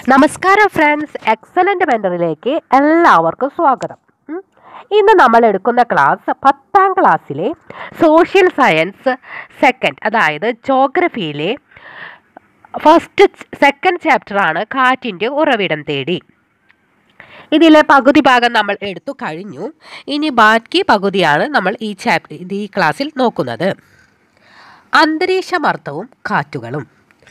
നമസ്കാരം friends excellent മെൻറ്ററിലേക്ക് എല്ലാവർക്കും സ്വാഗതം ഉം. ഇന്ന് നമ്മൾ എടുക്കുന്ന ക്ലാസ് പത്താം ക്ലാസ്സിലെ സോഷ്യൽ സയൻസ് സെക്കൻഡ് അതായത് ജോഗ്രഫിയിലെ ഫസ്റ്റ് സെക്കൻഡ് ചാപ്റ്ററാണ് കാറ്റിൻ്റെ ഉറവിടം തേടി ഇതിലെ പകുതി ഭാഗം നമ്മൾ എടുത്തു കഴിഞ്ഞു ഇനി ബാക്കി പകുതിയാണ് നമ്മൾ ഈ ചാപ്റ്റർ ഇത് ഈ ക്ലാസ്സിൽ നോക്കുന്നത് അന്തരീക്ഷമർദ്ദവും കാറ്റുകളും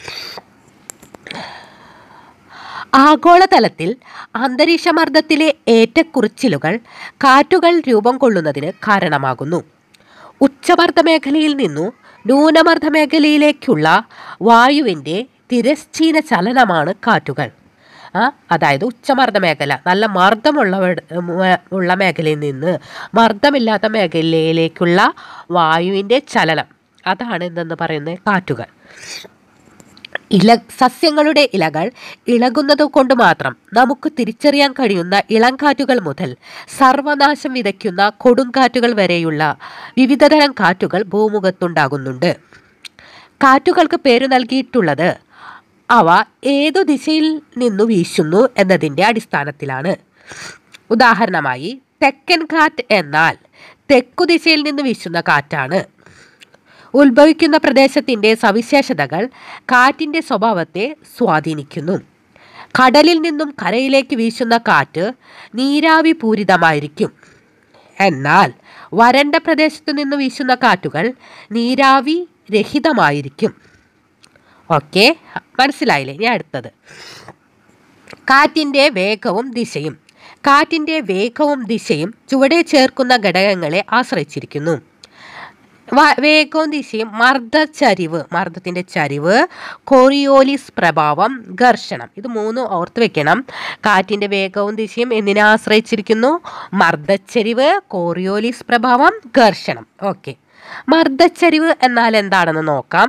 ആഗോളതലത്തിൽ അന്തരീക്ഷമർദ്ദത്തിലെ ഏറ്റക്കുറിച്ചിലുകൾ കാറ്റുകൾ രൂപം കൊള്ളുന്നതിന് കാരണമാകുന്നു ഉച്ചമർദ്ദ മേഖലയിൽ നിന്നു ന്യൂനമർദ്ദ മേഖലയിലേക്കുള്ള വായുവിൻ്റെ തിരശ്ചീന ചലനമാണ് കാറ്റുകൾ ആ അതായത് ഉച്ചമർദ്ദ മേഖല നല്ല മർദ്ദമുള്ള ഉള്ള മേഖലയിൽ നിന്ന് മർദ്ദമില്ലാത്ത മേഖലയിലേക്കുള്ള വായുവിൻ്റെ ചലനം അതാണ് എന്തെന്ന് പറയുന്നത് കാറ്റുകൾ ഇല സസ്യങ്ങളുടെ ഇലകൾ ഇളകുന്നത് കൊണ്ട് മാത്രം നമുക്ക് തിരിച്ചറിയാൻ കഴിയുന്ന ഇളംകാറ്റുകൾ മുതൽ സർവനാശം വിതയ്ക്കുന്ന കൊടുങ്കാറ്റുകൾ വരെയുള്ള വിവിധതരം കാറ്റുകൾ ഭൂമുഖത്തുണ്ടാകുന്നുണ്ട് കാറ്റുകൾക്ക് പേരു നൽകിയിട്ടുള്ളത് അവ ഏതു ദിശയിൽ നിന്നു വീശുന്നു എന്നതിൻ്റെ അടിസ്ഥാനത്തിലാണ് ഉദാഹരണമായി തെക്കൻ കാറ്റ് എന്നാൽ തെക്കു ദിശയിൽ നിന്ന് വീശുന്ന കാറ്റാണ് ഉത്ഭവിക്കുന്ന പ്രദേശത്തിൻ്റെ സവിശേഷതകൾ കാറ്റിൻ്റെ സ്വഭാവത്തെ സ്വാധീനിക്കുന്നു കടലിൽ നിന്നും കരയിലേക്ക് വീശുന്ന കാറ്റ് നീരാവി പൂരിതമായിരിക്കും എന്നാൽ വരണ്ട പ്രദേശത്തു നിന്ന് വീശുന്ന കാറ്റുകൾ നീരാവി രഹിതമായിരിക്കും ഓക്കെ മനസ്സിലായില്ലേ ഇനി അടുത്തത് കാറ്റിൻ്റെ വേഗവും ദിശയും കാറ്റിൻ്റെ വേഗവും ദിശയും ചുവടെ ചേർക്കുന്ന ഘടകങ്ങളെ ആശ്രയിച്ചിരിക്കുന്നു വ- വേഗവും ദിശയും മർദ്ദച്ചരിവ് മർദ്ദത്തിൻ്റെ ചരിവ് കോറിയോലിസ് പ്രഭാവം ഘർഷണം ഇത് മൂന്നും ഓർത്ത് വെക്കണം കാറ്റിൻ്റെ വേഗവും ദിശയും എന്തിനെ ആശ്രയിച്ചിരിക്കുന്നു മർദ്ദച്ചരിവ് കോറിയോലിസ് പ്രഭാവം ഘർഷണം ഓക്കെ മർദ്ദച്ചരിവ് എന്നാൽ എന്താണെന്ന് നോക്കാം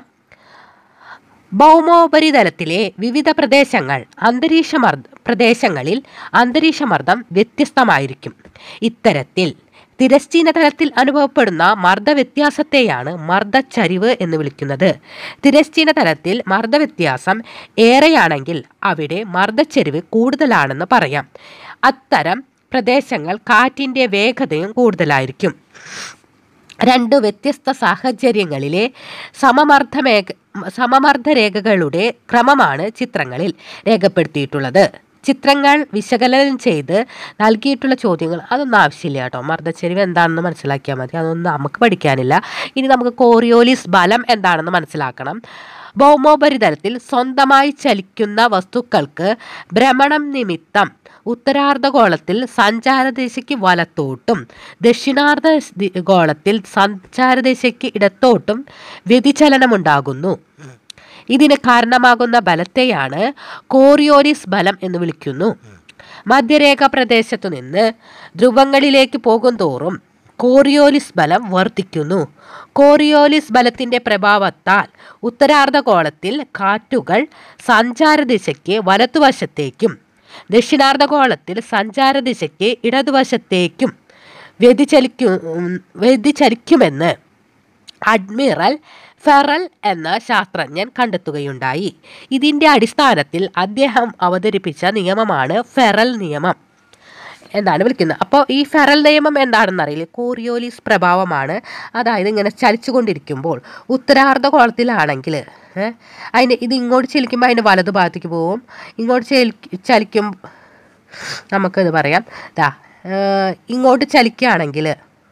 ഭൗമോപരിതലത്തിലെ വിവിധ പ്രദേശങ്ങൾ അന്തരീക്ഷമർദ്ദ പ്രദേശങ്ങളിൽ അന്തരീക്ഷമർദ്ദം വ്യത്യസ്തമായിരിക്കും ഇത്തരത്തിൽ തിരശ്ചീന തലത്തിൽ അനുഭവപ്പെടുന്ന മർദ്ദവ്യത്യാസത്തെയാണ് മർദ്ദച്ചരിവ് എന്ന് വിളിക്കുന്നത് തിരശ്ചീന തലത്തിൽ മർദ്ദവ്യത്യാസം ഏറെയാണെങ്കിൽ അവിടെ മർദ്ദച്ചരിവ് കൂടുതലാണെന്ന് പറയാം അത്തരം പ്രദേശങ്ങൾ കാറ്റിൻ്റെ വേഗതയും കൂടുതലായിരിക്കും രണ്ട് വ്യത്യസ്ത സാഹചര്യങ്ങളിലെ സമമർദ്ദ മേഖ സമമർദ്ദ രേഖകളുടെ ക്രമമാണ് ചിത്രങ്ങളിൽ രേഖപ്പെടുത്തിയിട്ടുള്ളത് ചിത്രങ്ങൾ വിശകലനം ചെയ്ത് നൽകിയിട്ടുള്ള ചോദ്യങ്ങൾ അതൊന്നും ആവശ്യമില്ല കേട്ടോ മർദ്ദച്ചെരിവ് എന്താണെന്ന് മനസ്സിലാക്കിയാൽ മതി അതൊന്നും നമുക്ക് പഠിക്കാനില്ല ഇനി നമുക്ക് കോറിയോലിസ് ബലം എന്താണെന്ന് മനസ്സിലാക്കണം ഭൗമോപരിതലത്തിൽ സ്വന്തമായി ചലിക്കുന്ന വസ്തുക്കൾക്ക് ഭ്രമണം നിമിത്തം ഉത്തരാർദ്ധഗോളത്തിൽ സഞ്ചാരദിശയ്ക്ക് വലത്തോട്ടും ദക്ഷിണാർദ്ധ ദി- ഗോളത്തിൽ സഞ്ചാരദിശയ്ക്ക് ഇടത്തോട്ടും വ്യതിചലനമുണ്ടാകുന്നു ഇതിന് കാരണമാകുന്ന ബലത്തെയാണ് കോറിയോലിസ് ബലം എന്ന് വിളിക്കുന്നു മധ്യരേഖ പ്രദേശത്തു നിന്ന് ധ്രുവങ്ങളിലേക്ക് പോകും തോറും കോറിയോലിസ് ബലം വർദ്ധിക്കുന്നു കോറിയോലിസ് ബലത്തിൻ്റെ പ്രഭാവത്താൽ ഉത്തരാർദ്ധഗോളത്തിൽ കാറ്റുകൾ സഞ്ചാരദിശയ്ക്ക് വലതുവശത്തേക്കും ദക്ഷിണാർദ്ധഗോളത്തിൽ സഞ്ചാരദിശയ്ക്ക് ഇടതുവശത്തേക്കും വ്യതിചലിക്കും വ്യതിചലിക്കുമെന്ന് അഡ്മിറൽ ഫെറൽ എന്ന ശാസ്ത്രജ്ഞൻ കണ്ടെത്തുകയുണ്ടായി ഇതിൻ്റെ അടിസ്ഥാനത്തിൽ അദ്ദേഹം അവതരിപ്പിച്ച നിയമമാണ് ഫെറൽ നിയമം എന്നാണ് വിളിക്കുന്നത് അപ്പോൾ ഈ ഫെറൽ നിയമം എന്താണെന്ന് അറിയില്ല കോറിയോലിസ് പ്രഭാവമാണ് അതായത് ഇങ്ങനെ ചലിച്ചുകൊണ്ടിരിക്കുമ്പോൾ ഉത്തരാർദ്ധഗോളത്തിലാണെങ്കിൽ ഏ, അതിന് ഇത് ഇങ്ങോട്ട് ചലിക്കുമ്പോൾ അതിൻ്റെ വലതു ഭാഗത്തേക്ക് പോവും ഇങ്ങോട്ട് ചലി ചലിക്കും നമുക്കിത് പറയാം ദാ ഏ, ഇങ്ങോട്ട് ചലിക്കുകയാണെങ്കിൽ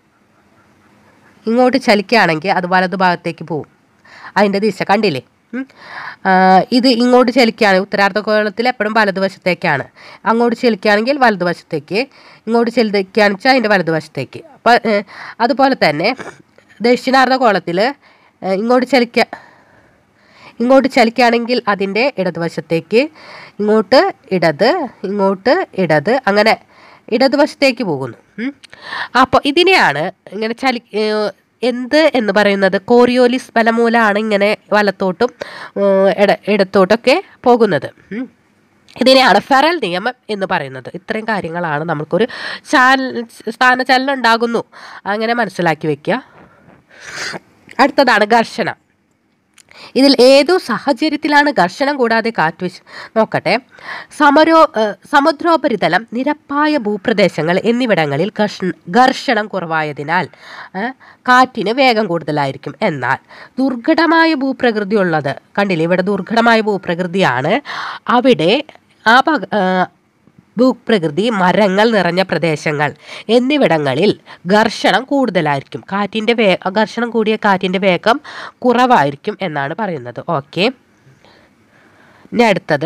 ഇങ്ങോട്ട് ചലിക്കുകയാണെങ്കിൽ അത് വലതു ഭാഗത്തേക്ക് പോവും അതിൻ്റെ ദിശ കണ്ടില്ലേ ഉം. ആ, ഇത് ഇങ്ങോട്ട് ചലിക്കുകയാണെങ്കിൽ ഉത്തരാർദ്ധഗോളത്തിൽ എപ്പോഴും വലതുവശത്തേക്കാണ് അങ്ങോട്ട് ചലിക്കുകയാണെങ്കിൽ വലതുവശത്തേക്ക് ഇങ്ങോട്ട് ചലിക്കുകയാണെന്ന് വെച്ചാൽ അതിൻ്റെ വലതുവശത്തേക്ക് അപ്പോൾ അതുപോലെ തന്നെ ദക്ഷിണാർദ്ധഗോളത്തിൽ ഇങ്ങോട്ട് ചലിക്ക ഇങ്ങോട്ട് ചലിക്കുകയാണെങ്കിൽ അതിൻ്റെ ഇടതുവശത്തേക്ക് ഇങ്ങോട്ട് ഇടത് ഇങ്ങോട്ട് ഇടത് അങ്ങനെ ഇടതുവശത്തേക്ക് പോകുന്നു ഉം. അപ്പോൾ ഇതിനെയാണ് ഇങ്ങനെ ചലി ഏഹ് എന്ത് എന്ന് പറയുന്നത് കോറിയോലിസ് ബലമൂലമാണ് ഇങ്ങനെ വലത്തോട്ടും ഏഹ് ഇട ഇടത്തോട്ടൊക്കെ പോകുന്നത് ഉം. ഇതിനെയാണ് ഫെറൽ നിയമം എന്ന് പറയുന്നത് ഇത്രയും കാര്യങ്ങളാണ് നമുക്കൊരു ചാൽ സ്ഥാനചലനം ഉണ്ടാകുന്നു അങ്ങനെ മനസ്സിലാക്കി വെക്കുക അടുത്തതാണ് ഘർഷണം ഇതിൽ ഏതു സാഹചര്യത്തിലാണ് ഘർഷണം കൂടാതെ കാറ്റ് വീശ നോക്കട്ടെ സമരോ ഏഹ് സമുദ്രോപരിതലം നിരപ്പായ ഭൂപ്രദേശങ്ങൾ എന്നിവിടങ്ങളിൽ ഘർഷ- ഘർഷണം കുറവായതിനാൽ ഏഹ് കാറ്റിന് വേഗം കൂടുതലായിരിക്കും എന്നാൽ ദുർഘടമായ ഭൂപ്രകൃതി ഉള്ളത് കണ്ടില്ലേ ഇവിടെ ദുർഘടമായ ഭൂപ്രകൃതിയാണ് അവിടെ ആ പക ഏഹ് ഭൂപ്രകൃതി മരങ്ങൾ നിറഞ്ഞ പ്രദേശങ്ങൾ എന്നിവിടങ്ങളിൽ ഘർഷണം കൂടുതലായിരിക്കും കാറ്റിൻ്റെ വേ ഘർഷണം കൂടിയ കാറ്റിൻ്റെ വേഗം കുറവായിരിക്കും എന്നാണ് പറയുന്നത് ഓക്കെ ഇനി അടുത്തത്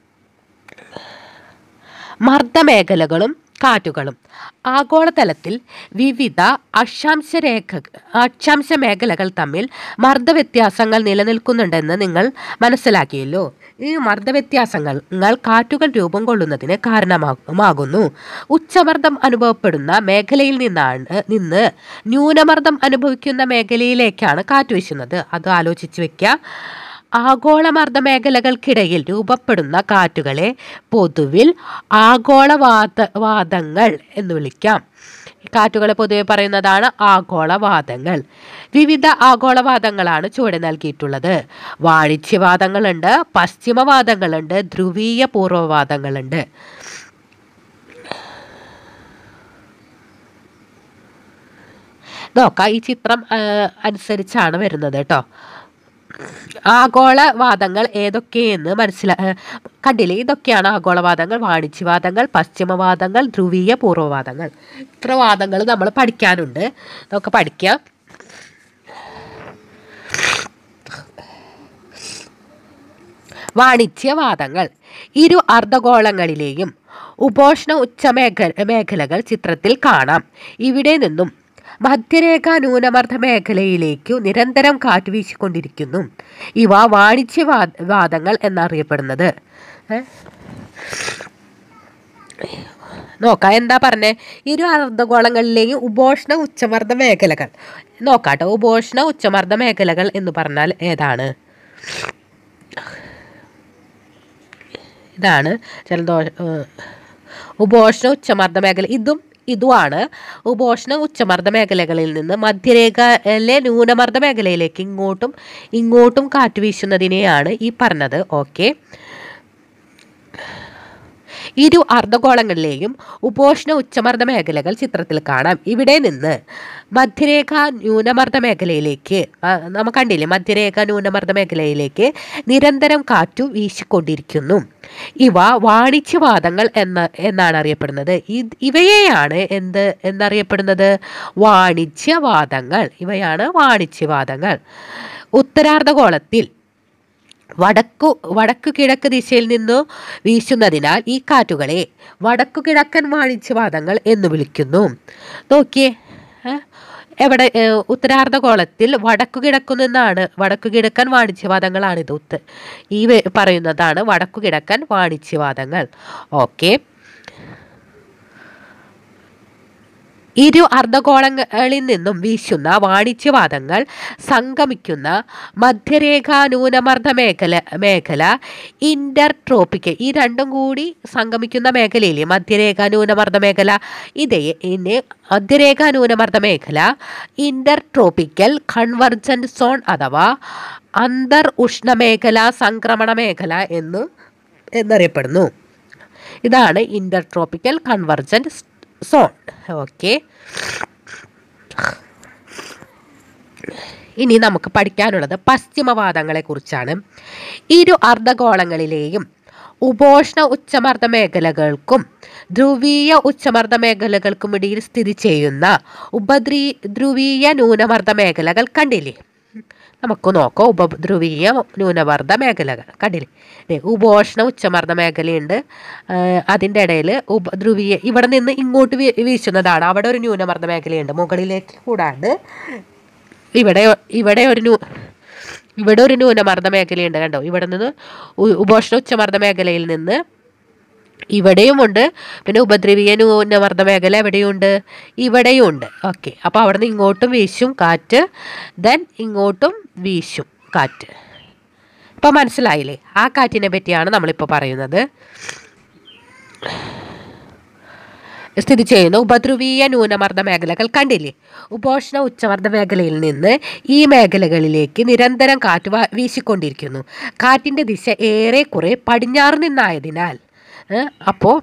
മർദ്ദമേഖലകളും കാറ്റുകളും ആഗോളതലത്തിൽ വിവിധ അക്ഷാംശ രേഖ അക്ഷാംശ മേഖലകൾ തമ്മിൽ മർദ്ദവ്യത്യാസങ്ങൾ നിലനിൽക്കുന്നുണ്ടെന്ന് നിങ്ങൾ മനസ്സിലാക്കിയല്ലോ ഈ മർദ്ദവ്യത്യാസങ്ങൾ കാറ്റുകൾ രൂപം കൊള്ളുന്നതിന് കാരണമാകുന്നു ഉച്ചമർദ്ദം അനുഭവപ്പെടുന്ന മേഖലയിൽ നിന്നാണ് നിന്ന് ന്യൂനമർദ്ദം അനുഭവിക്കുന്ന മേഖലയിലേക്കാണ് കാറ്റ് വീശുന്നത് അത് ആലോചിച്ച് വെക്കുക ആഗോളമർദ്ദ മേഖലകൾക്കിടയിൽ രൂപപ്പെടുന്ന കാറ്റുകളെ പൊതുവിൽ ആഗോളവാദ വാദങ്ങൾ എന്ന് വിളിക്കാം കാറ്റുകളെ പൊതുവെ പറയുന്നതാണ് ആഗോളവാദങ്ങൾ വിവിധ ആഗോളവാദങ്ങളാണ് ചുവടെ നൽകിയിട്ടുള്ളത് വാണിജ്യവാദങ്ങളുണ്ട് പശ്ചിമവാദങ്ങളുണ്ട് ധ്രുവീയ പൂർവ്വവാദങ്ങളുണ്ട് നോക്കാം ഈ ചിത്രം ആ, അനുസരിച്ചാണ് വരുന്നത് കേട്ടോ ആഗോളവാദങ്ങൾ ഏതൊക്കെയെന്ന് മനസ്സിലാ ഏ, കണ്ടില്ലേ ഇതൊക്കെയാണ് ആഗോളവാദങ്ങൾ വാണിജ്യവാദങ്ങൾ പശ്ചിമവാദങ്ങൾ ധ്രുവീയ പൂർവ്വവാദങ്ങൾ ഇത്ര വാദങ്ങൾ നമ്മൾ പഠിക്കാനുണ്ട് നമുക്ക് പഠിക്കാം വാണിജ്യവാദങ്ങൾ ഇരു അർദ്ധഗോളങ്ങളിലെയും ഉപോഷ്ണ ഉച്ചമേഖ മേഖലകൾ ചിത്രത്തിൽ കാണാം ഇവിടെ നിന്നും മധ്യരേഖ ന്യൂനമർദ്ദ മേഖലയിലേക്കു നിരന്തരം കാറ്റ് വീശിക്കൊണ്ടിരിക്കുന്നു ഇവ വാണിജ്യവാദ വാദങ്ങൾ എന്നറിയപ്പെടുന്നത് ഏ? നോക്കാം എന്താ പറഞ്ഞേ ഇരു അർദ്ധഗോളങ്ങളിലെയും ഉപോഷ്ണ ഉച്ചമർദ്ദ മേഖലകൾ നോക്കാട്ടോ ഉപോഷ്ണ ഉച്ചമർദ്ദ മേഖലകൾ എന്ന് പറഞ്ഞാൽ ഏതാണ് ഇതാണ് ജലദോഷ ഏഹ് ഉപോഷ്ണ ഉച്ചമർദ്ദ മേഖല ഇതും ഇതുമാണ് ഉപോഷ്ണ ഉച്ചമർദ്ദ മേഖലകളിൽ നിന്ന് മധ്യരേഖയിലെ ന്യൂനമർദ്ദ മേഖലയിലേക്ക് ഇങ്ങോട്ടും ഇങ്ങോട്ടും കാറ്റ് വീശുന്നതിനെയാണ് ഈ പറഞ്ഞത് ഓക്കെ ഇരു അർദ്ധഗോളങ്ങളിലെയും ഉപോഷ്ണ ഉച്ചമർദ്ദ മേഖലകൾ ചിത്രത്തിൽ കാണാം ഇവിടെ നിന്ന് മധ്യരേഖ ന്യൂനമർദ്ദ മേഖലയിലേക്ക് ആ, നമ്മ കണ്ടില്ലേ മധ്യരേഖ ന്യൂനമർദ്ദ മേഖലയിലേക്ക് നിരന്തരം കാറ്റു വീശിക്കൊണ്ടിരിക്കുന്നു ഇവ വാണിജ്യവാദങ്ങൾ എന്ന എന്നാണ് അറിയപ്പെടുന്നത് ഇത് ഇവയെയാണ് എന്ത് എന്നറിയപ്പെടുന്നത് വാണിജ്യവാദങ്ങൾ ഇവയാണ് വാണിജ്യവാദങ്ങൾ ഉത്തരാർദ്ധഗോളത്തിൽ വടക്കു വടക്കു കിഴക്ക് ദിശയിൽ നിന്നു വീശുന്നതിനാൽ ഈ കാറ്റുകളെ വടക്കു കിഴക്കൻ വാണിജ്യവാദങ്ങൾ എന്ന് വിളിക്കുന്നു നോക്കിയേ ഏ? എവിടെ ഏ, ഉത്തരാർദ്ധഗോളത്തിൽ വടക്കു കിഴക്കു നിന്നാണ് വടക്കു കിഴക്കൻ വാണിജ്യവാദങ്ങളാണിത് ഉത്ത ഈ വെ- പറയുന്നതാണ് വടക്കു കിഴക്കൻ വാണിജ്യവാദങ്ങൾ ഓക്കെ ഇരു അർദ്ധഗോളങ്ങളിൽ നിന്നും വീശുന്ന വാണിജ്യവാദങ്ങൾ സംഗമിക്കുന്ന മധ്യരേഖ ന്യൂനമർദ്ദ മേഖല മേഖല ഇന്റർ ട്രോപ്പിക്കൽ ഈ രണ്ടും കൂടി സംഗമിക്കുന്ന മേഖലയിലെ മധ്യരേഖ ന്യൂനമർദ്ദ മേഖല ഇതേ ഇനി മധ്യരേഖ ന്യൂനമർദ്ദ മേഖല ഇന്റർ ട്രോപ്പിക്കൽ കൺവർജന്റ് സോൺ അഥവാ അന്തർ ഉഷ്ണമേഖല സംക്രമണ മേഖല എന്ന് എന്നറിയപ്പെടുന്നു ഇതാണ് intertropical convergent zone okay ഇനി നമുക്ക് പഠിക്കാനുള്ളത് പശ്ചിമവാദങ്ങളെ കുറിച്ചാണ് ഇരു അർദ്ധഗോളങ്ങളിലെയും ഉപോഷ്ണ ഉച്ചമർദ്ദ മേഖലകൾക്കും ധ്രുവീയ ഉച്ചമർദ്ദ മേഖലകൾക്കും ഇടയിൽ സ്ഥിതി ചെയ്യുന്ന ഉപദ്രീ ധ്രുവീയ ന്യൂനമർദ്ദ മേഖലകൾ കണ്ടില്ലേ നമുക്ക് നോക്കാം ഉപദ്രുവീയ ന്യൂനമർദ്ദ മേഖലകൾ കണ്ടില്ലേ ദേ, ഉപോഷ്ണ ഉച്ചമർദ്ദ മേഖലയുണ്ട് അതിൻ്റെ ഇടയിൽ ഉപദ്രുവീയ ഇവിടെ നിന്ന് ഇങ്ങോട്ട് വീ- വീശുന്നതാണ് അവിടെ ഒരു ന്യൂനമർദ്ദ മേഖലയുണ്ട് മുകളിലേക്ക് കൂടാണ്ട് ഇവിടെ ഇവിടെ ഒരു ന്യൂ ഇവിടെ ഒരു ന്യൂനമർദ്ദ മേഖലയുണ്ട് കണ്ടോ ഇവിടെ നിന്ന് ഉ- ഉപോഷ്ണ ഉച്ചമർദ്ദ മേഖലയിൽ നിന്ന് ഇവിടെയുമുണ്ട് പിന്നെ ഉപദ്രവീയ ന്യൂനമർദ്ദ മേഖല എവിടെയുണ്ട് ഇവിടെയുണ്ട് ഓക്കെ അപ്പോൾ അവിടെ നിന്ന് ഇങ്ങോട്ടും വീശും കാറ്റ് ദെൻ ഇങ്ങോട്ടും വീശും കാറ്റ് ഇപ്പം മനസ്സിലായില്ലേ ആ കാറ്റിനെ പറ്റിയാണ് നമ്മളിപ്പോൾ പറയുന്നത് സ്ഥിതി ചെയ്യുന്ന ഉപധ്രുവീയ ന്യൂനമർദ്ദ മേഖലകൾ കണ്ടില്ലേ ഉപോഷ്ണ ഉച്ചമർദ്ദ മേഖലയിൽ നിന്ന് ഈ മേഖലകളിലേക്ക് നിരന്തരം കാറ്റ് വാ- വീശിക്കൊണ്ടിരിക്കുന്നു കാറ്റിൻ്റെ ദിശ ഏറെക്കുറെ പടിഞ്ഞാറ് നിന്നായതിനാൽ അപ്പോൾ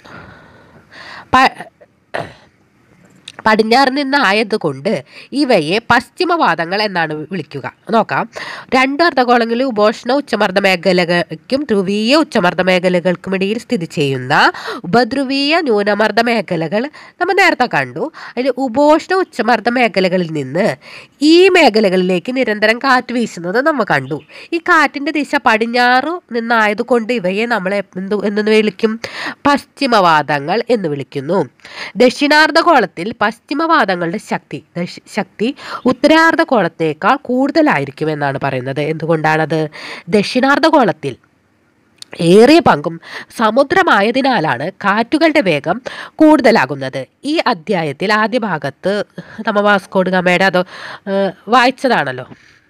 പടിഞ്ഞാറ് നിന്നായതുകൊണ്ട് ഇവയെ പശ്ചിമവാദങ്ങൾ എന്നാണ് വിളിക്കുക നോക്കാം രണ്ട് അർദ്ധഗോളങ്ങളിൽ ഉപോഷ്ണ ഉച്ചമർദ്ദ മേഖലകൾക്കും ധ്രുവീയ ഉച്ചമർദ്ദ മേഖലകൾക്കുമിടയിൽ സ്ഥിതി ചെയ്യുന്ന ഉപധ്രുവീയ ന്യൂനമർദ്ദ മേഖലകൾ നമ്മൾ നേരത്തെ കണ്ടു അതിൽ ഉപോഷ്ണ ഉച്ചമർദ്ദ മേഖലകളിൽ നിന്ന് ഈ മേഖലകളിലേക്ക് നിരന്തരം കാറ്റ് വീശുന്നത് നമ്മൾ കണ്ടു ഈ കാറ്റിൻ്റെ ദിശ പടിഞ്ഞാറ് നിന്നായതുകൊണ്ട് ഇവയെ നമ്മൾ എന്ത് എന്ന് വിളിക്കും പശ്ചിമവാദങ്ങൾ എന്ന് വിളിക്കുന്നു ദക്ഷിണാർദ്ധഗോളത്തിൽ പശ്ചിമവാദങ്ങളുടെ ശക്തി ദശ്- ശക്തി ഉത്തരാർദ്ധഗോളത്തേക്കാൾ കൂടുതലായിരിക്കും എന്നാണ് പറയുന്നത് എന്തുകൊണ്ടാണത് ദക്ഷിണാർദ്ധഗോളത്തിൽ ഏറിയ പങ്കും സമുദ്രമായതിനാലാണ് കാറ്റുകളുടെ വേഗം കൂടുതലാകുന്നത് ഈ അധ്യായത്തിൽ ആദ്യ ഭാഗത്ത് നമ്മ വാസ്കോഡ് ഗമയുടെ അതോ ഏഹ്, വായിച്ചതാണല്ലോ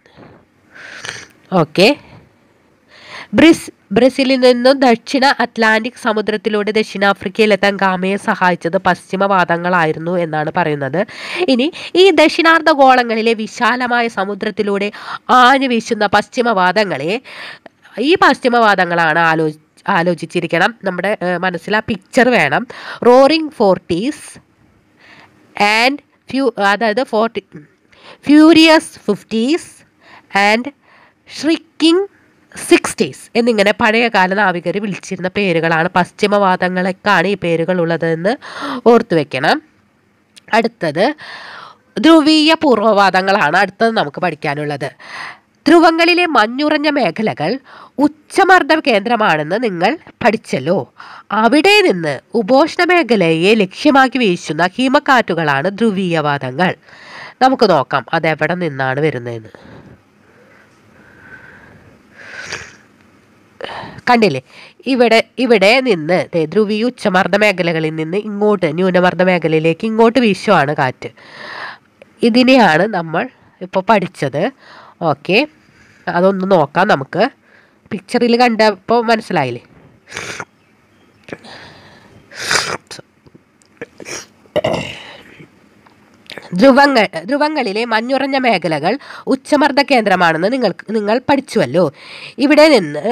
ഓക്കെ ബ്രിസ് ബ്രസീലിൽ നിന്നും ദക്ഷിണ അറ്റ്ലാന്റിക് സമുദ്രത്തിലൂടെ ദക്ഷിണാഫ്രിക്കയിലെത്താൻ ഗാമയെ സഹായിച്ചത് പശ്ചിമവാദങ്ങളായിരുന്നു എന്നാണ് പറയുന്നത് ഇനി ഈ ദക്ഷിണാർദ്ധഗോളങ്ങളിലെ വിശാലമായ സമുദ്രത്തിലൂടെ ആഞ്ഞു വീശുന്ന പശ്ചിമവാദങ്ങളെ ഈ പശ്ചിമവാദങ്ങളാണ് ആലോ ആലോചിച്ചിരിക്കണം നമ്മുടെ ഏഹ്, മനസ്സിൽ ആ പിക്ചർ വേണം റോറിംഗ് ഫോർട്ടീസ് ആൻഡ് ഫ്യൂ അതായത് forty furious fifties and shrieking sixties എന്നിങ്ങനെ പഴയകാല നാവികർ വിളിച്ചിരുന്ന പേരുകളാണ് പശ്ചിമവാദങ്ങളെക്കാണ് ഈ പേരുകൾ ഉള്ളതെന്ന് ഓർത്തു വെക്കണം അടുത്തത് ധ്രുവീയ പൂർവ്വവാദങ്ങളാണ് അടുത്തത് നമുക്ക് പഠിക്കാനുള്ളത് ധ്രുവങ്ങളിലെ മഞ്ഞുറഞ്ഞ മേഖലകൾ ഉച്ചമർദ്ദ കേന്ദ്രമാണെന്ന് നിങ്ങൾ പഠിച്ചല്ലോ അവിടെ നിന്ന് ഉപോഷ്ണ മേഖലയെ ലക്ഷ്യമാക്കി വീശുന്ന ഹിമക്കാറ്റുകളാണ് ധ്രുവീയവാദങ്ങൾ നമുക്ക് നോക്കാം അതെവിടെ നിന്നാണ് വരുന്നതെന്ന് കണ്ടില്ലേ ഇവിടെ ഇവിടെ നിന്ന് ദേ ധ്രുവീയ ഉച്ചമർദ്ദ മേഖലകളിൽ നിന്ന് ഇങ്ങോട്ട് ന്യൂനമർദ്ദ മേഖലയിലേക്ക് ഇങ്ങോട്ട് വീശുവാണ് കാറ്റ് ഇതിനെയാണ് നമ്മൾ ഇപ്പോൾ പഠിച്ചത് ഓക്കെ അതൊന്ന് നോക്കാം നമുക്ക് പിക്ചറിൽ കണ്ടപ്പോൾ മനസ്സിലായില്ലേ ധ്രുവങ്ങൾ ധ്രുവങ്ങളിലെ മഞ്ഞുറഞ്ഞ മേഖലകൾ ഉച്ചമർദ്ദ കേന്ദ്രമാണെന്ന് നിങ്ങൾക്ക് നിങ്ങൾ പഠിച്ചുവല്ലോ ഇവിടെ നിന്ന്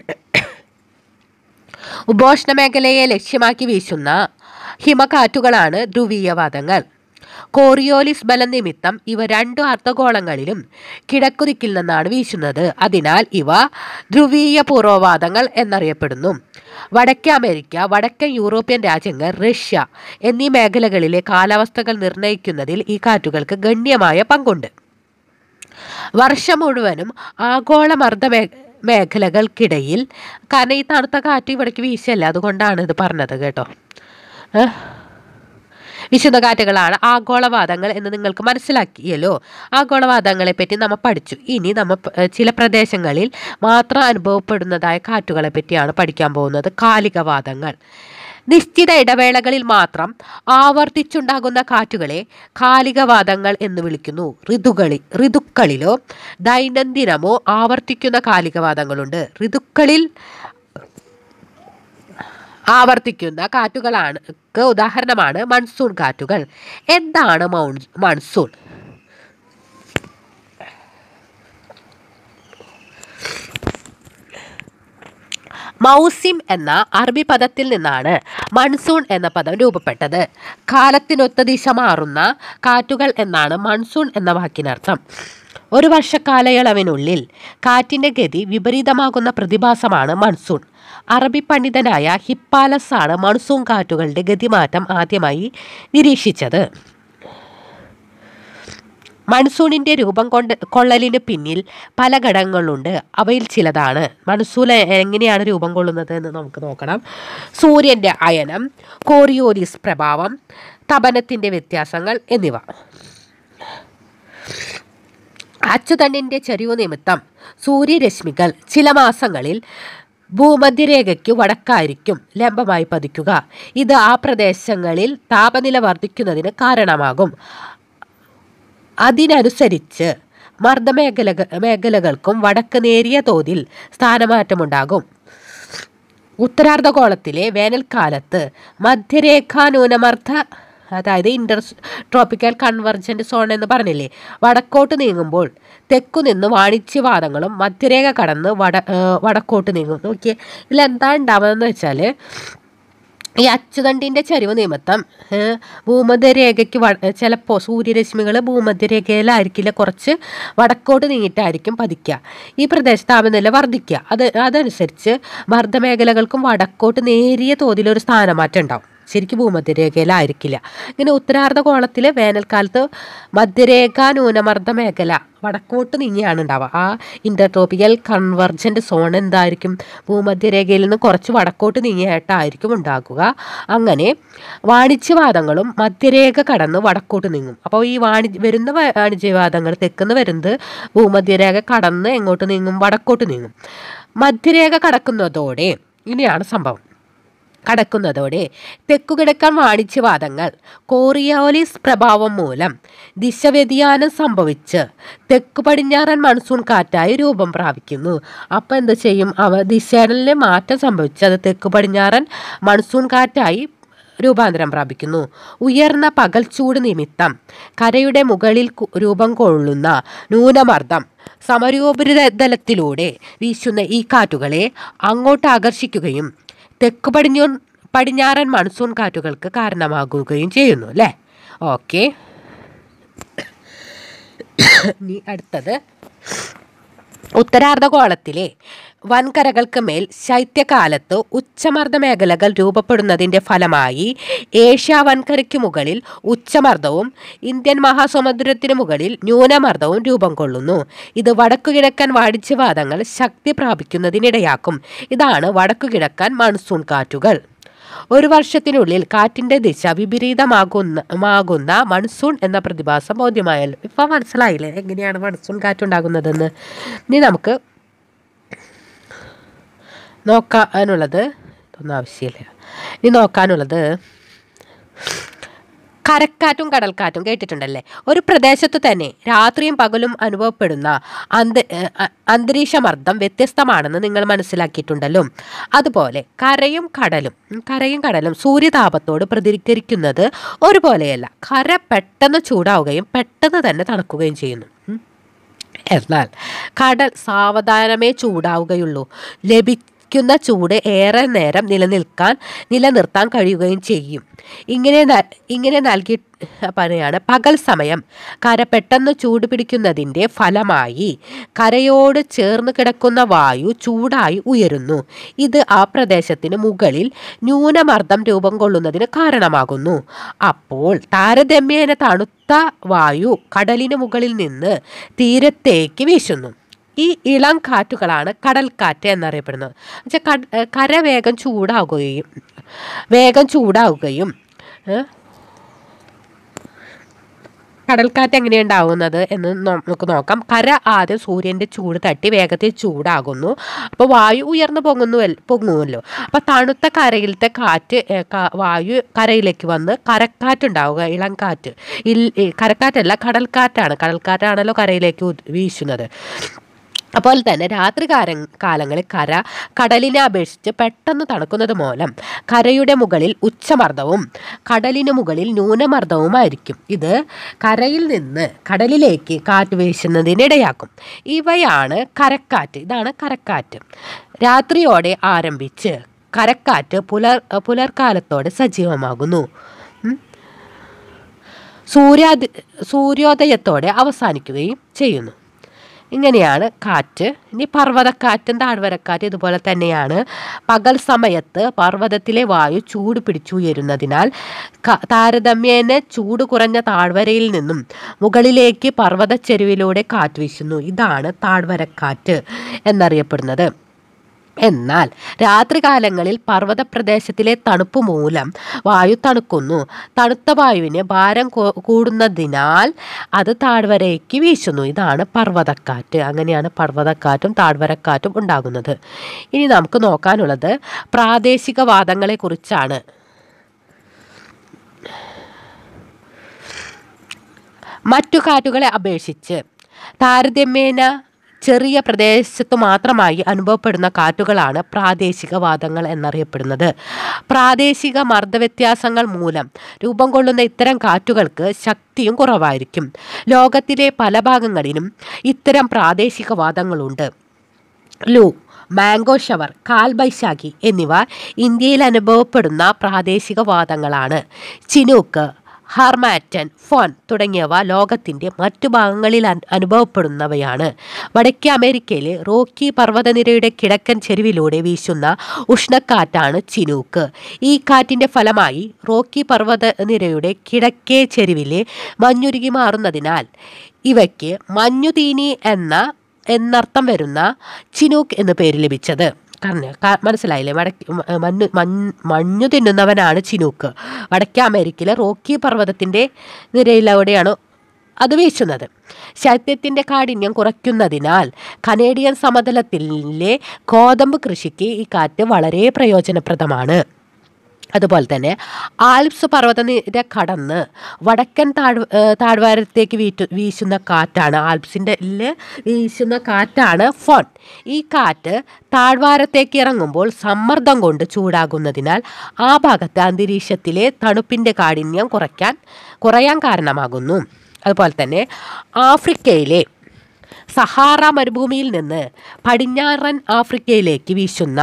ഉപോഷ്ണ മേഖലയെ ലക്ഷ്യമാക്കി വീശുന്ന ഹിമകാറ്റുകളാണ് ധ്രുവീയവാദങ്ങൾ കോറിയോലിസ് ബലം നിമിത്തം ഇവ രണ്ടു അർദ്ധഗോളങ്ങളിലും കിഴക്കുദിക്കിൽ നിന്നാണ് വീശുന്നത് അതിനാൽ ഇവ ധ്രുവീയ പൂർവ്വവാദങ്ങൾ എന്നറിയപ്പെടുന്നു വടക്കേ അമേരിക്ക വടക്കൻ യൂറോപ്യൻ രാജ്യങ്ങൾ റഷ്യ എന്നീ മേഖലകളിലെ കാലാവസ്ഥകൾ നിർണ്ണയിക്കുന്നതിൽ ഈ കാറ്റുകൾക്ക് ഗണ്യമായ പങ്കുണ്ട് വർഷം മുഴുവനും ആഗോളമർദ്ദ മേ മേഖലകൾക്കിടയിൽ കാരണം ഈ തണുത്ത കാറ്റ് ഇവിടേക്ക് വീശല്ല അതുകൊണ്ടാണ് ഇത് പറഞ്ഞത് കേട്ടോ ഏ? വിശുദ്ധ കാറ്റുകളാണ് ആഗോളവാദങ്ങൾ എന്ന് നിങ്ങൾക്ക് മനസ്സിലാക്കിയല്ലോ ആഗോളവാദങ്ങളെ പറ്റി നമ്മൾ പഠിച്ചു ഇനി നമ്മൾ പ- ഏ, ചില പ്രദേശങ്ങളിൽ മാത്രം അനുഭവപ്പെടുന്നതായ കാറ്റുകളെ പറ്റിയാണ് പഠിക്കാൻ പോകുന്നത് കാലികവാദങ്ങൾ നിശ്ചിത ഇടവേളകളിൽ മാത്രം ആവർത്തിച്ചുണ്ടാകുന്ന കാറ്റുകളെ കാലികവാദങ്ങൾ എന്ന് വിളിക്കുന്നു ഋതുകളിൽ ഋതുക്കളിലോ ദൈനംദിനമോ ആവർത്തിക്കുന്ന കാലികവാദങ്ങളുണ്ട് ഋതുക്കളിൽ ആവർത്തിക്കുന്ന കാറ്റുകളാണ് ക്ക് ഉദാഹരണമാണ് മൺസൂൺ കാറ്റുകൾ എന്താണ് മൗൺ മൺസൂൺ മൗസിം എന്ന അറബി പദത്തിൽ നിന്നാണ് മൺസൂൺ എന്ന പദം രൂപപ്പെട്ടത് കാലത്തിനൊത്ത ദിശ മാറുന്ന കാറ്റുകൾ എന്നാണ് മൺസൂൺ എന്ന വാക്കിനർത്ഥം ഒരു വർഷക്കാലയളവിനുള്ളിൽ കാറ്റിൻ്റെ ഗതി വിപരീതമാകുന്ന പ്രതിഭാസമാണ് മൺസൂൺ അറബി പണ്ഡിതനായ ഹിപ്പാലസ് ആണ് മൺസൂൺ കാറ്റുകളുടെ ഗതിമാറ്റം ആദ്യമായി നിരീക്ഷിച്ചത് മൺസൂണിൻ്റെ രൂപം കൊണ്ട് കൊള്ളലിന് പിന്നിൽ പല ഘടകങ്ങളുണ്ട് അവയിൽ ചിലതാണ് മൺസൂൺ എങ്ങനെയാണ് രൂപം കൊള്ളുന്നത് എന്ന് നമുക്ക് നോക്കണം സൂര്യൻ്റെ അയനം കോറിയോലിസ് പ്രഭാവം തപനത്തിൻ്റെ വ്യത്യാസങ്ങൾ എന്നിവ അച്ചുതണ്ടിൻ്റെ ചെരിവ് നിമിത്തം സൂര്യരശ്മികൾ ചില മാസങ്ങളിൽ ഭൂമധ്യരേഖയ്ക്ക് വടക്കായിരിക്കും ലംബമായി പതിക്കുക ഇത് ആ പ്രദേശങ്ങളിൽ താപനില വർദ്ധിക്കുന്നതിന് കാരണമാകും അതിനനുസരിച്ച് മർദ്ദമേഖല മേഖലകൾക്കും വടക്ക് നേരിയ തോതിൽ സ്ഥാനമാറ്റമുണ്ടാകും ഉത്തരാർദ്ധഗോളത്തിലെ വേനൽക്കാലത്ത് മധ്യരേഖാ ന്യൂനമർദ്ദ അതായത് ഇന്റർ ട്രോപ്പിക്കൽ കൺവർജന്റ് സോൺ എന്ന് പറഞ്ഞില്ലേ വടക്കോട്ട് നീങ്ങുമ്പോൾ തെക്കു നിന്ന് വാണിജ്യവാദങ്ങളും മധ്യരേഖ കടന്ന് വട ഏ, വടക്കോട്ട് നീങ്ങും നോക്കിയേ ഇതിലെന്താ ഉണ്ടാവുന്നതെന്ന് വെച്ചാൽ ഈ അച്ചുതണ്ടിൻ്റെ ചരിവ് നിമിത്തം ഏഹ്, ഭൂമധ്യരേഖയ്ക്ക് വ ചിലപ്പോൾ സൂര്യരശ്മികൾ ഭൂമധ്യരേഖയിലായിരിക്കില്ല കുറച്ച് വടക്കോട്ട് നീങ്ങിയിട്ടായിരിക്കും പതിക്കുക ഈ പ്രദേശത്ത് താപനില വർദ്ധിക്കുക അത് അതനുസരിച്ച് മർദ്ദമേഖലകൾക്കും വടക്കോട്ട് നേരിയ തോതിലൊരു സ്ഥാനമാറ്റം ഉണ്ടാവും ശരിക്കും ഭൂമധ്യരേഖയിലായിരിക്കില്ല ഇങ്ങനെ ഉത്തരാർദ്ധഗോളത്തിൽ വേനൽക്കാലത്ത് മധ്യരേഖ ന്യൂനമർദ്ദ മേഖല വടക്കോട്ട് നീങ്ങിയാണ് ഉണ്ടാവുക ആ ഇൻ്റർട്രോപ്പിക്കൽ കൺവർജൻ്റ് സോൺ എന്തായിരിക്കും ഭൂമധ്യരേഖയിൽ നിന്ന് കുറച്ച് വടക്കോട്ട് നീങ്ങിയായിട്ടായിരിക്കും ഉണ്ടാക്കുക അങ്ങനെ വാണിജ്യവാദങ്ങളും മധ്യരേഖ കടന്ന് വടക്കോട്ട് നീങ്ങും അപ്പോൾ ഈ വാണിജ്യ വരുന്ന വ- വാണിജ്യവാദങ്ങൾ തെക്കുന്ന് വരുന്നത് ഭൂമധ്യരേഖ കടന്ന് എങ്ങോട്ട് നീങ്ങും വടക്കോട്ട് നീങ്ങും മധ്യരേഖ കടക്കുന്നതോടെ ഇനിയാണ് സംഭവം കടക്കുന്നതോടെ തെക്കുകിഴക്കൻ വാണിജ്യവാദങ്ങൾ കോറിയോലിസ് പ്രഭാവം മൂലം ദിശവ്യതിയാനം സംഭവിച്ച് തെക്ക് പടിഞ്ഞാറൻ മൺസൂൺ കാറ്റായി രൂപം പ്രാപിക്കുന്നു അപ്പോൾ എന്ത് ചെയ്യും അവ ദിശയിൽ മാറ്റം സംഭവിച്ച് അത് തെക്ക് പടിഞ്ഞാറൻ മൺസൂൺ കാറ്റായി രൂപാന്തരം പ്രാപിക്കുന്നു ഉയർന്ന പകൽച്ചൂട് നിമിത്തം കരയുടെ മുകളിൽ കു- രൂപം കൊള്ളുന്ന ന്യൂനമർദ്ദം സമരോപരിതലത്തിലൂടെ വീശുന്ന ഈ കാറ്റുകളെ അങ്ങോട്ട് ആകർഷിക്കുകയും തെക്ക് പടിഞ്ഞൂ പടിഞ്ഞാറൻ മൺസൂൺ കാറ്റുകൾക്ക് കാരണമാകുകയും ചെയ്യുന്നു അല്ലേ ഓക്കെ ഇനി അടുത്തത് ഉത്തരാർദ്ധഗോളത്തിലെ വൻകരകൾക്ക് മേൽ ശൈത്യകാലത്ത് ഉച്ചമർദ്ദ മേഖലകൾ രൂപപ്പെടുന്നതിൻ്റെ ഫലമായി ഏഷ്യ വൻകരയ്ക്ക് മുകളിൽ ഉച്ചമർദ്ദവും ഇന്ത്യൻ മഹാസമുദ്രത്തിന് മുകളിൽ ന്യൂനമർദ്ദവും രൂപം കൊള്ളുന്നു ഇത് വടക്കുകിഴക്കൻ വാണിജ്യവാദങ്ങൾ ശക്തി പ്രാപിക്കുന്നതിനിടയാക്കും ഇതാണ് വടക്കുകിഴക്കൻ മൺസൂൺ കാറ്റുകൾ ഒരു വർഷത്തിനുള്ളിൽ കാറ്റിന്റെ ദിശ വിപരീതമാകുന്ന മാകുന്ന മൺസൂൺ എന്ന പ്രതിഭാസം ബോധ്യമായല്ലോ ഇപ്പം മനസ്സിലായില്ലേ എങ്ങനെയാണ് മൺസൂൺ കാറ്റുണ്ടാകുന്നതെന്ന് ഇനി നമുക്ക് നോക്കാനുള്ളത് ഇതൊന്നും ആവശ്യമില്ല ഇനി നോക്കാനുള്ളത് കരക്കാറ്റും കടൽക്കാറ്റും കേട്ടിട്ടുണ്ടല്ലേ ഒരു പ്രദേശത്ത് തന്നെ രാത്രിയും പകലും അനുഭവപ്പെടുന്ന അന്ത ഏഹ് അ- അന്തരീക്ഷമർദ്ദം വ്യത്യസ്തമാണെന്ന് നിങ്ങൾ മനസ്സിലാക്കിയിട്ടുണ്ടല്ലോ അതുപോലെ കരയും കടലും ഉം, കരയും കടലും സൂര്യതാപത്തോട് പ്രതികരിക്കുന്നത് ഒരുപോലെയല്ല കര പെട്ടെന്ന് ചൂടാവുകയും പെട്ടെന്ന് തന്നെ തണുക്കുകയും ചെയ്യുന്നു ഉം. എന്നാൽ കടൽ സാവധാനമേ ചൂടാവുകയുള്ളൂ ലഭിക്കുന്ന ചൂട് ഏറെ നേരം നിലനിൽക്കാൻ നിലനിർത്താൻ കഴിയുകയും ചെയ്യും ഇങ്ങനെ ന- ഇങ്ങനെ നൽകി പറയാണ് പകൽ സമയം കര പെട്ടെന്ന് ചൂട് പിടിക്കുന്നതിൻ്റെ ഫലമായി കരയോട് ചേർന്ന് കിടക്കുന്ന വായു ചൂടായി ഉയരുന്നു ഇത് ആ പ്രദേശത്തിന് മുകളിൽ ന്യൂനമർദ്ദം രൂപം കൊള്ളുന്നതിന് കാരണമാകുന്നു അപ്പോൾ താരതമ്യേന തണുത്ത വായു കടലിന് മുകളിൽ നിന്ന് തീരത്തേക്ക് വീശുന്നു ഈ ഇളം കാറ്റുകളാണ് കടൽക്കാറ്റ് എന്നറിയപ്പെടുന്നത് എന്നുവെച്ചാൽ കട കര വേഗം ചൂടാകുകയും വേഗം ചൂടാവുകയും ഏ, കടൽക്കാറ്റ് എങ്ങനെയുണ്ടാവുന്നത് എന്ന് നോ- നമുക്ക് നോക്കാം കര ആദ്യം സൂര്യൻ്റെ ചൂട് തട്ടി വേഗത്തിൽ ചൂടാകുന്നു അപ്പോൾ വായു ഉയർന്നു പൊങ്ങുന്നു പൊങ്ങുമല്ലോ അപ്പോൾ തണുത്ത കരയിലത്തെ കാറ്റ് ഏ, ക- വായു കരയിലേക്ക് വന്ന് കരക്കാറ്റുണ്ടാവുക ഇളം കാറ്റ് ഇൽ ഈ കരക്കാറ്റല്ല കടൽക്കാറ്റാണ് കടൽക്കാറ്റാണല്ലോ കരയിലേക്ക് ഉത്- വീശുന്നത് അപ്പോൾ തന്നെ രാത്രി കാല കാലങ്ങളിൽ കര കടലിനെ അപേക്ഷിച്ച് പെട്ടെന്ന് തണുക്കുന്നത് മൂലം കരയുടെ മുകളിൽ ഉച്ചമർദ്ദവും കടലിന് മുകളിൽ ന്യൂനമർദ്ദവുമായിരിക്കും ഇത് കരയിൽ നിന്ന് കടലിലേക്ക് കാറ്റ് വീശുന്നതിനിടയാക്കും ഇവയാണ് കരക്കാറ്റ് ഇതാണ് കരക്കാറ്റ് രാത്രിയോടെ ആരംഭിച്ച് കരക്കാറ്റ് പുലർ പുലർക്കാലത്തോടെ സജീവമാകുന്നു ഉം. സൂര്യാദി സൂര്യോദയത്തോടെ അവസാനിക്കുകയും ചെയ്യുന്നു ഇങ്ങനെയാണ് കാറ്റ് ഇനി പർവ്വതക്കാറ്റും താഴ്വരക്കാറ്റ് ഇതുപോലെ തന്നെയാണ് പകൽ സമയത്ത് പർവ്വതത്തിലെ വായു ചൂട് പിടിച്ചുയരുന്നതിനാൽ ക- താരതമ്യേന ചൂട് കുറഞ്ഞ താഴ്വരയിൽ നിന്നും മുകളിലേക്ക് പർവ്വതച്ചെരുവിലൂടെ കാറ്റ് വീശുന്നു ഇതാണ് താഴ്വരക്കാറ്റ് എന്നറിയപ്പെടുന്നത് എന്നാൽ രാത്രികാലങ്ങളിൽ പർവ്വത പ്രദേശത്തിലെ തണുപ്പ് മൂലം വായു തണുക്കുന്നു തണുത്ത വായുവിന് ഭാരം കൂ- കൂടുന്നതിനാൽ അത് താഴ്വരയ്ക്ക് വീശുന്നു ഇതാണ് പർവ്വതക്കാറ്റ് അങ്ങനെയാണ് പർവ്വതക്കാറ്റും താഴ്വരക്കാറ്റും ഉണ്ടാകുന്നത് ഇനി നമുക്ക് നോക്കാനുള്ളത് പ്രാദേശിക വാദങ്ങളെക്കുറിച്ചാണ് മറ്റു കാറ്റുകളെ അപേക്ഷിച്ച് താരതമ്യേന ചെറിയ പ്രദേശത്ത് മാത്രമായി അനുഭവപ്പെടുന്ന കാറ്റുകളാണ് പ്രാദേശിക വാദങ്ങൾ എന്നറിയപ്പെടുന്നത് പ്രാദേശിക മർദ്ദവ്യത്യാസങ്ങൾ മൂലം രൂപം കൊള്ളുന്ന ഇത്തരം കാറ്റുകൾക്ക് ശക്തിയും കുറവായിരിക്കും ലോകത്തിലെ പല ഭാഗങ്ങളിലും ഇത്തരം പ്രാദേശിക വാദങ്ങളുണ്ട് ലൂ മാംഗോ ഷവർ കാൽബൈശാഖി എന്നിവ ഇന്ത്യയിൽ അനുഭവപ്പെടുന്ന പ്രാദേശിക വാദങ്ങളാണ് ചിനൂക്ക് ഹാർമാറ്റൻ ഫോൺ തുടങ്ങിയവ ലോകത്തിൻ്റെ മറ്റു ഭാഗങ്ങളിൽ അൻ- അനുഭവപ്പെടുന്നവയാണ് വടക്കേ അമേരിക്കയിലെ റോക്കി പർവ്വതനിരയുടെ കിഴക്കൻ ചെരുവിലൂടെ വീശുന്ന ഉഷ്ണക്കാറ്റാണ് ചിനൂക്ക് ഈ കാറ്റിൻ്റെ ഫലമായി റോക്കി പർവ്വതനിരയുടെ കിഴക്കേ ചെരുവിലെ മഞ്ഞുരുകി മാറുന്നതിനാൽ ഇവയ്ക്ക് മഞ്ഞുതീനി എന്ന എന്നർത്ഥം വരുന്ന ചിനൂക്ക് എന്ന് പേര് ലഭിച്ചത് കാരണം കാ- മനസ്സിലായില്ലേ വടക്ക് മ- മഞ്ഞ് മഞ്ഞ് മഞ്ഞു തിന്നുന്നവനാണ് ചിനൂക്ക് വടക്കേ അമേരിക്കയിലെ റോക്കി പർവ്വതത്തിൻ്റെ നിരയിലൂടെയാണ് അത് വീശുന്നത് ശൈത്യത്തിൻ്റെ കാഠിന്യം കുറയ്ക്കുന്നതിനാൽ കനേഡിയൻ സമതലത്തിലെ ഗോതമ്പ് കൃഷിക്ക് ഈ കാറ്റ് വളരെ പ്രയോജനപ്രദമാണ് അതുപോലെ തന്നെ ആൽപ്സ് പർവ്വതനിര കടന്ന് വടക്കൻ താഴ് ഏഹ് താഴ്വാരത്തേക്ക് വീറ്റു വീശുന്ന കാറ്റാണ് ആൽപ്സിൻ്റെ വീശുന്ന കാറ്റാണ് ഫോൺ ഈ കാറ്റ് താഴ്വാരത്തേക്ക് ഇറങ്ങുമ്പോൾ സമ്മർദ്ദം കൊണ്ട് ചൂടാകുന്നതിനാൽ ആ ഭാഗത്തെ അന്തരീക്ഷത്തിലെ തണുപ്പിൻ്റെ കാഠിന്യം കുറയ്ക്കാൻ കുറയാൻ കാരണമാകുന്നു അതുപോലെ തന്നെ ആഫ്രിക്കയിലെ സഹാറ മരുഭൂമിയിൽ നിന്ന് പടിഞ്ഞാറൻ ആഫ്രിക്കയിലേക്ക് വീശുന്ന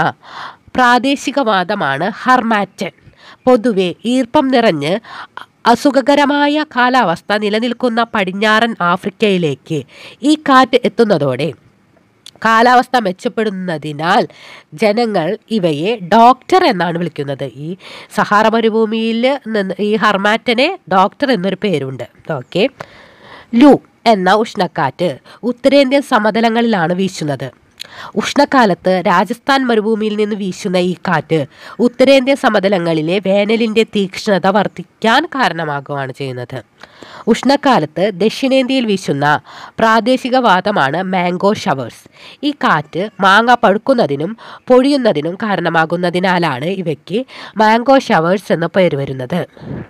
പ്രാദേശികവാദമാണ് ഹർമാറ്റൻ പൊതുവെ ഈർപ്പം നിറഞ്ഞ് അസുഖകരമായ കാലാവസ്ഥ നിലനിൽക്കുന്ന പടിഞ്ഞാറൻ ആഫ്രിക്കയിലേക്ക് ഈ കാറ്റ് എത്തുന്നതോടെ കാലാവസ്ഥ മെച്ചപ്പെടുന്നതിനാൽ ജനങ്ങൾ ഇവയെ ഡോക്ടർ എന്നാണ് വിളിക്കുന്നത് ഈ സഹാറ മരുഭൂമിയിൽ നിന്ന് ഈ ഹർമാറ്റനെ ഡോക്ടർ എന്നൊരു പേരുണ്ട് ഓക്കെ ലൂ എന്ന ഉഷ്ണക്കാറ്റ് ഉത്തരേന്ത്യൻ സമതലങ്ങളിലാണ് വീശുന്നത് ഉഷ്ണക്കാലത്ത് രാജസ്ഥാൻ മരുഭൂമിയിൽ നിന്ന് വീശുന്ന ഈ കാറ്റ് ഉത്തരേന്ത്യൻ സമതലങ്ങളിലെ വേനലിൻ്റെ തീക്ഷ്ണത വർദ്ധിക്കാൻ കാരണമാകുകയാണ് ചെയ്യുന്നത് ഉഷ്ണക്കാലത്ത് ദക്ഷിണേന്ത്യയിൽ വീശുന്ന പ്രാദേശിക വാദമാണ് മാംഗോ ഷവേഴ്സ് ഈ കാറ്റ് മാങ്ങ പഴുക്കുന്നതിനും പൊഴിയുന്നതിനും കാരണമാകുന്നതിനാലാണ് ഇവയ്ക്ക് മാംഗോ ഷവേഴ്സ് എന്ന പേര് വരുന്നത്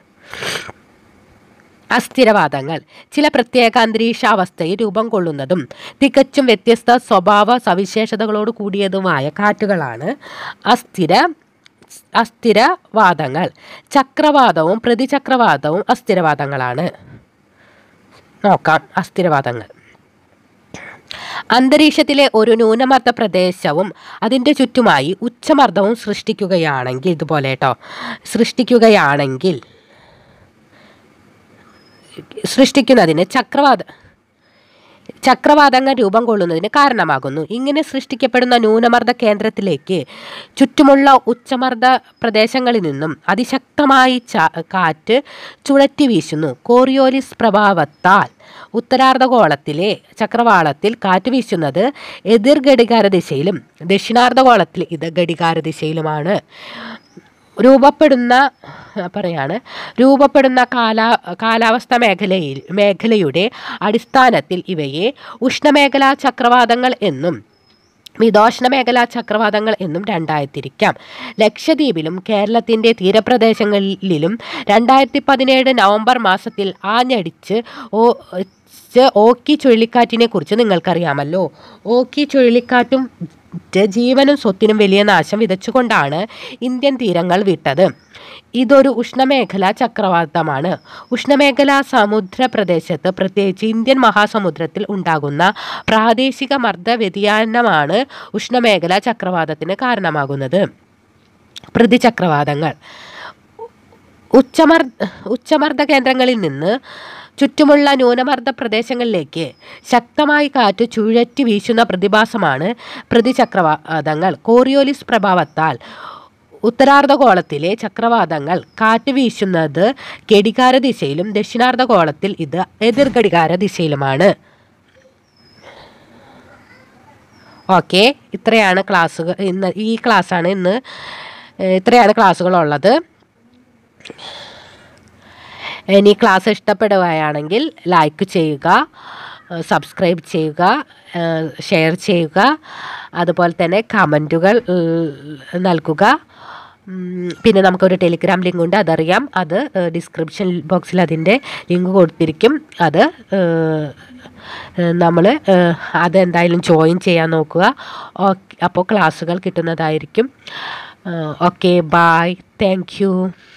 അസ്ഥിരവാദങ്ങൾ ചില പ്രത്യേക അന്തരീക്ഷാവസ്ഥയിൽ രൂപം കൊള്ളുന്നതും തികച്ചും വ്യത്യസ്ത സ്വഭാവ സവിശേഷതകളോട് കൂടിയതുമായ കാറ്റുകളാണ് അസ്ഥിര അസ്ഥിരവാദങ്ങൾ ചക്രവാതവും പ്രതിചക്രവാതവും അസ്ഥിരവാദങ്ങളാണ് നോക്കാം അസ്ഥിരവാദങ്ങൾ അന്തരീക്ഷത്തിലെ ഒരു ന്യൂനമർദ്ദ പ്രദേശവും അതിൻ്റെ ചുറ്റുമായി ഉച്ചമർദ്ദവും സൃഷ്ടിക്കുകയാണെങ്കിൽ ഇതുപോലെ കേട്ടോ സൃഷ്ടിക്കുകയാണെങ്കിൽ സൃഷ്ടിക്കുന്നതിന് ചക്രവാത ചക്രവാതങ്ങൾ രൂപം കൊള്ളുന്നതിന് കാരണമാകുന്നു ഇങ്ങനെ സൃഷ്ടിക്കപ്പെടുന്ന ന്യൂനമർദ്ദ കേന്ദ്രത്തിലേക്ക് ചുറ്റുമുള്ള ഉച്ചമർദ്ദ പ്രദേശങ്ങളിൽ നിന്നും അതിശക്തമായി ചാ- കാറ്റ് ചുഴറ്റി വീശുന്നു കോറിയോലിസ് പ്രഭാവത്താൽ ഉത്തരാർദ്ധഗോളത്തിലെ ചക്രവാളത്തിൽ കാറ്റ് വീശുന്നത് എതിർ ഘടികാര ദിശയിലും ദക്ഷിണാർദ്ധഗോളത്തിൽ ഇത് ഘടികാര ദിശയിലുമാണ് രൂപപ്പെടുന്ന ആ, പറയാണ് രൂപപ്പെടുന്ന കാലാ കാലാവസ്ഥ മേഖലയിൽ മേഖലയുടെ അടിസ്ഥാനത്തിൽ ഇവയെ ഉഷ്ണമേഖലാ ചക്രവാതങ്ങൾ എന്നും മിതോഷ്ണ മേഖലാ ചക്രവാതങ്ങൾ എന്നും രണ്ടായി തിരിക്കാം ലക്ഷദ്വീപിലും കേരളത്തിൻ്റെ തീരപ്രദേശങ്ങളിലും രണ്ടായിരത്തി പതിനേഴ് നവംബർ മാസത്തിൽ ആഞ്ഞടിച്ച് ഓ ച്ച് ഓക്കി ചുഴലിക്കാറ്റിനെ കുറിച്ച് നിങ്ങൾക്കറിയാമല്ലോ ഓക്കി ചുഴലിക്കാറ്റും റ്റ് ജീവനും സ്വത്തിനും വലിയ നാശം വിതച്ചുകൊണ്ടാണ് ഇന്ത്യൻ തീരങ്ങൾ വിട്ടത് ഇതൊരു ഉഷ്ണമേഖലാ ചക്രവാതമാണ് ഉഷ്ണമേഖലാ സമുദ്ര പ്രദേശത്ത് പ്രത്യേകിച്ച് ഇന്ത്യൻ മഹാസമുദ്രത്തിൽ ഉണ്ടാകുന്ന പ്രാദേശിക മർദ്ദ വ്യതിയാനമാണ് ഉഷ്ണമേഖലാ ചക്രവാതത്തിന് കാരണമാകുന്നത് പ്രതിചക്രവാതങ്ങൾ ഉച്ചമർ ഉച്ചമർദ്ദ കേന്ദ്രങ്ങളിൽ നിന്ന് ചുറ്റുമുള്ള ന്യൂനമർദ്ദ പ്രദേശങ്ങളിലേക്ക് ശക്തമായി കാറ്റ് ചുഴറ്റി വീശുന്ന പ്രതിഭാസമാണ് പ്രതിചക്രവാതങ്ങൾ കോറിയോലിസ് പ്രഭാവത്താൽ ഉത്തരാർദ്ധഗോളത്തിലെ ചക്രവാതങ്ങൾ കാറ്റ് വീശുന്നത് ഘടികാര ദിശയിലും ദക്ഷിണാർദ്ധഗോളത്തിൽ ഇത് എതിർ ഘടികാര ദിശയിലുമാണ് ഓക്കെ ഇത്രയാണ് ക്ലാസ്സുകൾ ഇന്ന് ഈ ക്ലാസ്സാണ് ഇന്ന് ഏഹ് ഇത്രയാണ് ക്ലാസ്സുകളുള്ളത് ഇനി ക്ലാസ് ഇഷ്ടപ്പെടുകയാണെങ്കിൽ ലൈക്ക് ചെയ്യുക ഏഹ് സബ്സ്ക്രൈബ് ചെയ്യുക ഏഹ് ഷെയർ ചെയ്യുക അതുപോലെ തന്നെ കമൻറ്റുകൾ നൽകുക ഉം, പിന്നെ നമുക്കൊരു ടെലിഗ്രാം ലിങ്ക് ഉണ്ട് അതറിയാം അത് ഡിസ്ക്രിപ്ഷൻ ബോക്സിൽ അതിൻ്റെ ലിങ്ക് കൊടുത്തിരിക്കും അത് നമ്മൾ അതെന്തായാലും ജോയിൻ ചെയ്യാൻ നോക്കുക ഓക്കെ അപ്പോൾ ക്ലാസ്സുകൾ കിട്ടുന്നതായിരിക്കും ഓക്കെ ബായ് താങ്ക് യു